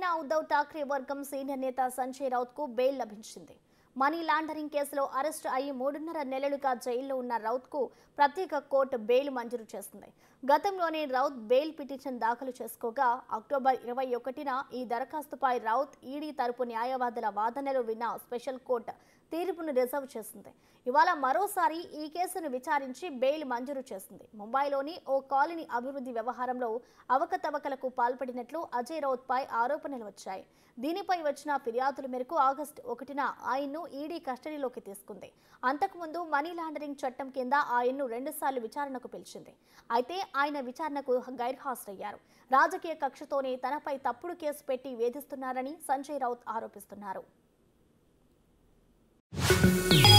ఉద్ధవ్ ఠాక్రే వర్గం సీనియర్ నేత సంజయ్ రౌత్ కు బెయిల్ లభించింది మనీ లాండరింగ్ కేసులో అరెస్ట్ అయి మూడున్నర నెలలుగా జైల్లో ఉన్న రౌత్ కు ప్రత్యేక కోర్టు బెయిల్ మంజూరు చేసింది గతంలోనే రౌత్ బెయిల్ పిటిషన్ దాఖలు చేసుకోగా అక్టోబర్ ఇరవై ఒకటిన ఈ దరఖాస్తుపై రౌత్ ఈడీ తరపు న్యాయవాదుల వాదనలు విన్న స్పెషల్ కోర్టు తీర్పును రిజర్వ్ చేసింది ఇవాళ మరోసారి ఈ కేసును విచారించి బెయిల్ మంజూరు చేసింది ముంబైలోని ఓ కాలనీ అభివృద్ధి వ్యవహారంలో అవకతవకలకు పాల్పడినట్లు అజయ్ రౌత్ పై ఆరోపణలు వచ్చాయి దీనిపై వచ్చిన ఫిర్యాదుల మేరకు ఆగస్టు ఒకటిన ఆయన్ను ఈడీ కస్టడీలోకి తీసుకుంది అంతకుముందు మనీ లాండరింగ్ చట్టం కింద ఆయన్ను రెండుసార్లు విచారణకు పిలిచింది అయితే ఆయన విచారణకు గైర్హాజరయ్యారు రాజకీయ కక్షతోనే తనపై తప్పుడు కేసు పెట్టి వేధిస్తున్నారని సంజయ్ రౌత్ ఆరోపిస్తున్నారు